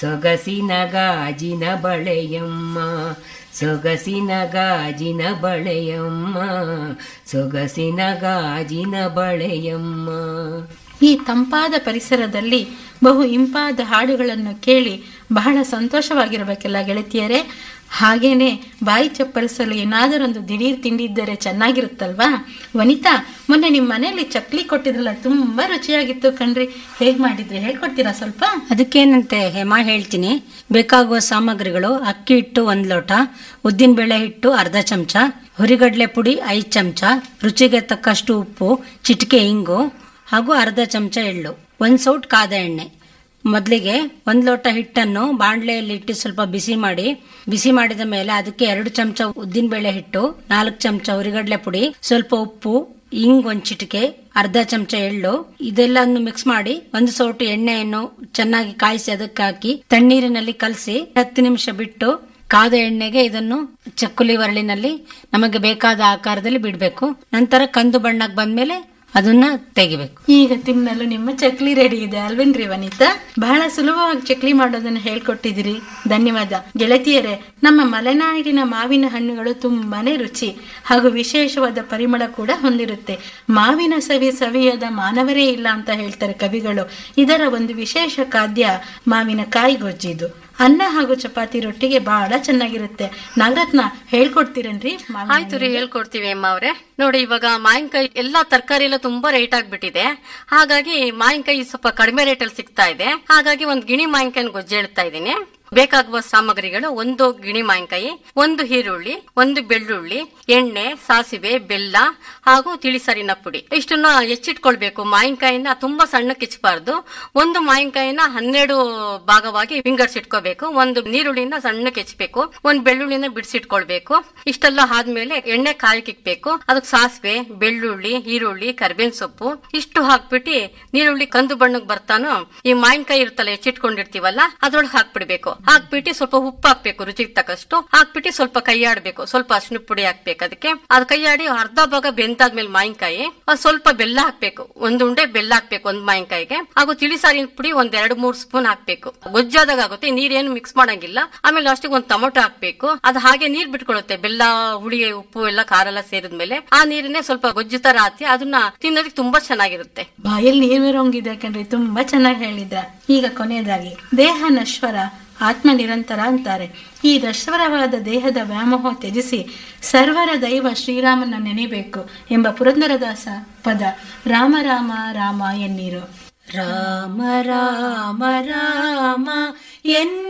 ಸೊಗಸಿನ ಗಾಜಿನ ಬಳೆಯಮ್ಮ ಸೊಗಸಿನ ಗಾಜಿನ ಬಳೆಯಮ್ಮ ಸೊಗಸಿನ ಗಾಜಿನ ಬಳೆಯಮ್ಮ ಈ ತಂಪಾದ ಪರಿಸರದಲ್ಲಿ ಬಹು ಇಂಪಾದ ಹಾಡುಗಳನ್ನು ಕೇಳಿ ಬಹಳ ಸಂತೋಷವಾಗಿರಬೇಕಲ್ಲ ಗೆಳತಿಯರೇ ಹಾಗೇನೆ ಬಾಯಿ ಚಪ್ಪರಿಸಲು ಏನಾದರೊಂದು ದಿಢೀರ್ ತಿಂಡಿದ್ದರೆ ಚೆನ್ನಾಗಿರುತ್ತಲ್ವಾ ವನಿತಾ ಮೊನ್ನೆ ನಿಮ್ಮ ಮನೆಯಲ್ಲಿ ಚಕ್ಲಿ ಕೊಟ್ಟಿದ್ರಲ್ಲ ತುಂಬಾ ರುಚಿಯಾಗಿತ್ತು ಕಣ್ರಿ ಹೇಗ್ ಮಾಡಿದ್ರಿ ಹೇಳ್ಕೊಡ್ತೀರಾ ಸ್ವಲ್ಪ ಅದಕ್ಕೇನಂತೆ ಹೇಮ ಹೇಳ್ತೀನಿ ಬೇಕಾಗುವ ಸಾಮಗ್ರಿಗಳು ಅಕ್ಕಿ ಹಿಟ್ಟು ಒಂದು ಲೋಟ ಉದ್ದಿನಬೇಳೆ ಹಿಟ್ಟು ಅರ್ಧ ಚಮಚ ಹುರಿಗಡಲೆ ಪುಡಿ ಐದು ಚಮಚ ರುಚಿಗೆ ತಕ್ಕಷ್ಟು ಉಪ್ಪು ಚಿಟಿಕೆ ಇಂಗು ಹಾಗೂ ಅರ್ಧ ಚಮಚ ಎಳ್ಳು ಒಂದು ಸೌಟ್ ಕಾದ ಎಣ್ಣೆ ಮೊದಲಿಗೆ ಒಂದು ಲೋಟ ಹಿಟ್ಟನ್ನು ಬಾಣಲೆಯಲ್ಲಿ ಇಟ್ಟು ಸ್ವಲ್ಪ ಬಿಸಿ ಮಾಡಿ ಬಿಸಿ ಮಾಡಿದ ಮೇಲೆ ಅದಕ್ಕೆ ಎರಡು ಚಮಚ ಉದ್ದಿನಬೇಳೆ ಹಿಟ್ಟು ನಾಲ್ಕು ಚಮಚ ಹುರಿಗಡಲೆ ಪುಡಿ ಸ್ವಲ್ಪ ಉಪ್ಪು ಇಂಗ್ ಒಂದ್ ಚಿಟಿಕೆ ಅರ್ಧ ಚಮಚ ಎಳ್ಳು ಇದೆಲ್ಲವನ್ನು ಮಿಕ್ಸ್ ಮಾಡಿ ಒಂದು ಸೌಟು ಎಣ್ಣೆಯನ್ನು ಚೆನ್ನಾಗಿ ಕಾಯಿಸಿ ಅದಕ್ಕೆ ಹಾಕಿ ತಣ್ಣೀರಿನಲ್ಲಿ ಕಲಸಿ ಹತ್ತು ನಿಮಿಷ ಬಿಟ್ಟು ಕಾದ ಎಣ್ಣೆಗೆ ಇದನ್ನು ಚಕ್ಕುಲಿ ಒರಳಿನಲ್ಲಿ ನಮಗೆ ಬೇಕಾದ ಆಕಾರದಲ್ಲಿ ಬಿಡಬೇಕು ನಂತರ ಕಂದು ಬಣ್ಣಕ್ಕೆ ಬಂದ್ಮೇಲೆ ಅದನ್ನ ತೆಗಿಬೇಕು ಈಗ ತಿನ್ನಲು ನಿಮ್ಮ ಚಕ್ಲಿ ರೆಡಿ ಇದೆ ಅಲ್ವೇನ್ರಿ ವನಿತಾ ಬಹಳ ಸುಲಭವಾಗಿ ಚಕ್ಲಿ ಮಾಡೋದನ್ನ ಹೇಳ್ಕೊಟ್ಟಿದ್ದೀರಿ ಧನ್ಯವಾದ ಗೆಳತಿಯರೇ ನಮ್ಮ ಮಲೆನಾಡಿನ ಮಾವಿನ ಹಣ್ಣುಗಳು ತುಂಬಾನೇ ರುಚಿ ಹಾಗೂ ವಿಶೇಷವಾದ ಪರಿಮಳ ಕೂಡ ಹೊಂದಿರುತ್ತೆ ಮಾವಿನ ಸವಿ ಸವಿಯದ ಮಾನವರೇ ಇಲ್ಲ ಅಂತ ಹೇಳ್ತಾರೆ ಕವಿಗಳು ಇದರ ಒಂದು ವಿಶೇಷ ಖಾದ್ಯ ಮಾವಿನ ಕಾಯಿ ಗೊಜ್ಜಿದು ಅನ್ನ ಹಾಗೂ ಚಪಾತಿ ರೊಟ್ಟಿಗೆ ಬಹಳ ಚೆನ್ನಾಗಿರುತ್ತೆ ನಾಗರತ್ನ ಹೇಳ್ಕೊಡ್ತೀರೇನ್ರಿ ಮಾವಿನ ಆಯ್ತು ರೀ ಹೇಳ್ಕೊಡ್ತೀವಿ ಅಮ್ಮ ಅವ್ರೆ ನೋಡಿ ಇವಾಗ ಮಾವಿನಕಾಯಿ ಎಲ್ಲಾ ತರಕಾರಿ ಎಲ್ಲ ತುಂಬಾ ರೇಟ್ ಆಗ್ಬಿಟ್ಟಿದೆ ಹಾಗಾಗಿ ಮಾವಿನಕಾಯಿ ಸ್ವಲ್ಪ ಕಡಿಮೆ ರೇಟ್ ಅಲ್ಲಿ ಸಿಗ್ತಾ ಇದೆ ಹಾಗಾಗಿ ಒಂದು ಗಿಣಿ ಮಾವಿನಕಾಯಿ ಗೊಜ್ಜೆ ಹೇಳ್ತಾ ಇದ್ದೀನಿ ಬೇಕಾಗುವ ಸಾಮಗ್ರಿಗಳು ಒಂದು ಗಿಣಿ ಮಾವಿನಕಾಯಿ ಒಂದು ಈರುಳ್ಳಿ ಒಂದು ಬೆಳ್ಳುಳ್ಳಿ ಎಣ್ಣೆ ಸಾಸಿವೆ ಬೆಲ್ಲ ಹಾಗೂ ತಿಳಿಸರಿನ ಪುಡಿ ಇಷ್ಟನ್ನ ಹೆಚ್ಚಿಟ್ಕೊಳ್ಬೇಕು ಮಾವಿನಕಾಯಿನ ತುಂಬಾ ಸಣ್ಣಕ್ಕೆ ಹೆಚ್ಚಬಾರ್ದು ಒಂದು ಮಾವಿನಕಾಯಿನ ಹನ್ನೆರಡು ಭಾಗವಾಗಿ ವಿಂಗಡಿಸಿಟ್ಕೋಬೇಕು ಒಂದು ನೀರುಳ್ಳಿನ ಸಣ್ಣಕ್ಕೆ ಹೆಚ್ಚಬೇಕು ಒಂದು ಬೆಳ್ಳುಳ್ಳಿನ ಬಿಡಿಸಿಟ್ಕೊಳ್ಬೇಕು ಇಷ್ಟೆಲ್ಲ ಆದ್ಮೇಲೆ ಎಣ್ಣೆ ಕಾಯಕ್ಕಿಕ್ಬೇಕು ಅದಕ್ಕೆ ಸಾಸಿವೆ ಬೆಳ್ಳುಳ್ಳಿ ಈರುಳ್ಳಿ ಕರ್ಬೇವಿನ ಸೊಪ್ಪು ಇಷ್ಟು ಹಾಕ್ಬಿಟ್ಟು ನೀರುಳ್ಳಿ ಕಂದು ಬಣ್ಣಕ್ಕೆ ಬರ್ತಾನು ಈ ಮಾವಿನಕಾಯಿ ಇರುತ್ತಲ್ಲ ಹೆಚ್ಚಿಟ್ಕೊಂಡಿರ್ತೀವಲ್ಲ ಅದ್ರೊಳಗೆ ಹಾಕ್ಬಿಡ್ಬೇಕು ಹಾಕ್ಬಿಟ್ಟು ಸ್ವಲ್ಪ ಉಪ್ಪು ಹಾಕ್ಬೇಕು ರುಚಿಗೆ ತಕ್ಕಷ್ಟು ಹಾಕ್ಬಿಟ್ಟು ಸ್ವಲ್ಪ ಕೈ ಆಡ್ಬೇಕು ಸ್ವಲ್ಪ ಅರಿಶಿನ ಪುಡಿ ಹಾಕ್ಬೇಕು ಅದಕ್ಕೆ ಅದ್ ಕೈ ಆಡಿ ಅರ್ಧ ಭಾಗ ಬೆಂದಾದ್ಮೇಲೆ ಮಾವಿನಕಾಯಿ ಅದ್ ಸ್ವಲ್ಪ ಬೆಲ್ಲ ಹಾಕ್ಬೇಕು ಒಂದ್ ಉಂಡೆ ಬೆಲ್ಲ ಹಾಕ್ಬೇಕು ಒಂದ್ ಮಾವಿನಕಾಯಿಗೆ ಹಾಗೂ ತಿಳಿಸಾರಿನ ಪುಡಿ ಒಂದ್ ಎರಡ್ ಮೂರ್ ಸ್ಪೂನ್ ಹಾಕ್ಬೇಕು ಗೊಜ್ಜಾದಾಗ ಆಗುತ್ತೆ ನೀರೇನು ಮಿಕ್ಸ್ ಮಾಡಂಗಿಲ್ಲ ಆಮೇಲೆ ಲಾಸ್ಟಿಗೆ ಒಂದ್ ಟೊಮೊಟೊ ಹಾಕ್ಬೇಕು ಅದು ಹಾಗೆ ನೀರ್ ಬಿಟ್ಕೊಳುತ್ತೆ ಬೆಲ್ಲ ಹುಳಿ ಉಪ್ಪು ಎಲ್ಲ ಖಾರ ಎಲ್ಲ ಸೇರಿದ್ಮೇಲೆ ಆ ನೀರನ್ನೇ ಸ್ವಲ್ಪ ಗೊಜ್ಜು ತರ ಹಾಕಿ ಅದನ್ನ ತಿನ್ನೋದಕ್ಕೆ ತುಂಬಾ ಚೆನ್ನಾಗಿರುತ್ತೆ ಬಾಯಲ್ಲಿ ನೀರು ಬರೋಂಗಿದೆ ಕಣ್ರಿ ತುಂಬಾ ಚೆನ್ನಾಗಿ ಹೇಳಿದ್ರ ಈಗ ಕೊನೆಯದಾಗಿ ದೇಹ ನಶ್ವರ ಆತ್ಮ ನಿರಂತರ ಅಂತಾರೆ ಈ ನಶ್ವರವಾದ ದೇಹದ ವ್ಯಾಮೋಹ ತ್ಯಜಿಸಿ ಸರ್ವರ ದೈವ ಶ್ರೀರಾಮನ ನೆನೆಬೇಕು ಎಂಬ ಪುರಂದರದಾಸ ಪದ ರಾಮ ರಾಮ ರಾಮ ಎನ್ನೀರು ರಾಮ ರಾಮ ರಾಮ ಎನ್ನ